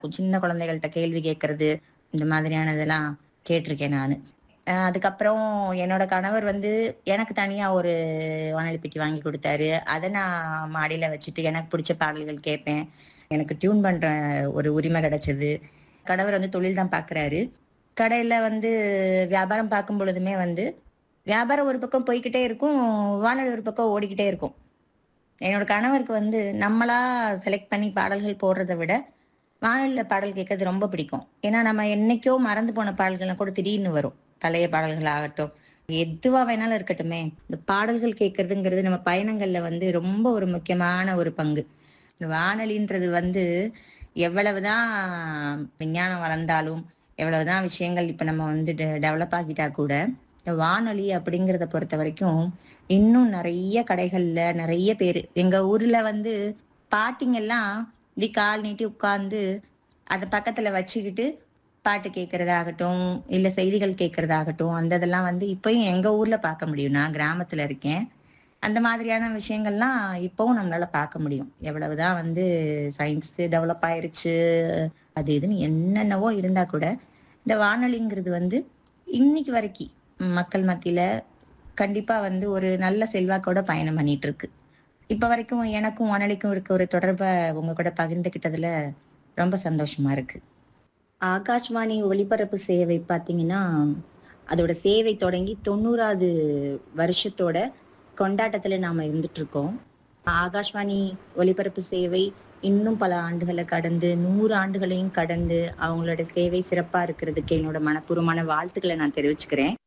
சின்ன குழந்தைகள்ட்ட கேள்வி கேட்கறது இந்த மாதிரியானதெல்லாம் கேட்டிருக்கேன் நானு அஹ் அதுக்கப்புறம் என்னோட கணவர் வந்து எனக்கு தனியா ஒரு வானொலி பெட்டி வாங்கி கொடுத்தாரு அதை நான் மாடியில வச்சுட்டு எனக்கு பிடிச்ச பாடல்கள் கேட்பேன் எனக்கு டியூன் பண்ற ஒரு உரிமை கிடைச்சது கணவர் வந்து தொழில் தான் பாக்குறாரு கடையில வந்து வியாபாரம் பார்க்கும் பொழுதுமே வந்து வியாபாரம் ஒரு பக்கம் போய்க்கிட்டே இருக்கும் வானொலி ஒரு பக்கம் ஓடிக்கிட்டே இருக்கும் என்னோட கணவருக்கு வந்து நம்மளா செலக்ட் பண்ணி பாடல்கள் போடுறதை விட வானொலியில் பாடல் கேட்கறது ரொம்ப பிடிக்கும் ஏன்னா நம்ம என்னைக்கோ மறந்து போன பாடல்கள்லாம் கூட திடீர்னு வரும் பழைய பாடல்கள் ஆகட்டும் எதுவா வேணாலும் இருக்கட்டுமே இந்த பாடல்கள் கேட்கறதுங்கிறது நம்ம பயணங்கள்ல வந்து ரொம்ப ஒரு முக்கியமான ஒரு பங்கு இந்த வானொலின்றது வந்து எவ்வளவுதான் விஞ்ஞானம் வளர்ந்தாலும் எவ்வளவுதான் விஷயங்கள் இப்ப நம்ம வந்து டெவலப் ஆகிட்டா கூட இந்த வானொலி அப்படிங்கிறத பொறுத்த வரைக்கும் இன்னும் நிறைய கடைகள்ல நிறைய பேர் எங்க ஊர்ல வந்து பாட்டிங்கெல்லாம் இப்படி கால் நீட்டி உட்கார்ந்து அதை பக்கத்துல வச்சுக்கிட்டு பாட்டு கேட்கறதாகட்டும் இல்ல செய்திகள் கேட்கறதாகட்டும் அந்த இதெல்லாம் வந்து இப்பயும் எங்க ஊர்ல பார்க்க முடியும் நான் கிராமத்துல இருக்கேன் அந்த மாதிரியான விஷயங்கள்லாம் இப்பவும் நம்மளால பார்க்க முடியும் எவ்வளவுதான் வந்து சயின்ஸ் டெவலப் ஆயிருச்சு அது இதுன்னு என்னென்னவோ இருந்தா கூட இந்த வானொலிங்கிறது வந்து இன்னைக்கு வரைக்கும் மக்கள் மத்தியில கண்டிப்பா வந்து ஒரு நல்ல செல்வாக்கோட பயணம் பண்ணிட்டு இருக்கு இப்ப வரைக்கும் எனக்கும் வானொலிக்கும் இருக்க ஒரு தொடர்பை உங்க கூட பகிர்ந்துகிட்டதுல ரொம்ப சந்தோஷமா இருக்கு ஆகாஷ்வாணி ஒலிபரப்பு சேவை பார்த்தீங்கன்னா அதோட சேவை தொடங்கி தொண்ணூறாவது வருஷத்தோட கொண்டாட்டத்துல நாம இருந்துட்டு இருக்கோம் ஆகாஷ்வாணி ஒலிபரப்பு சேவை இன்னும் பல ஆண்டுகளை கடந்து நூறு ஆண்டுகளையும் கடந்து அவங்களோட சேவை சிறப்பா இருக்கிறதுக்கு என்னோட மனப்பூர்வமான வாழ்த்துக்களை நான் தெரிவிச்சுக்கிறேன்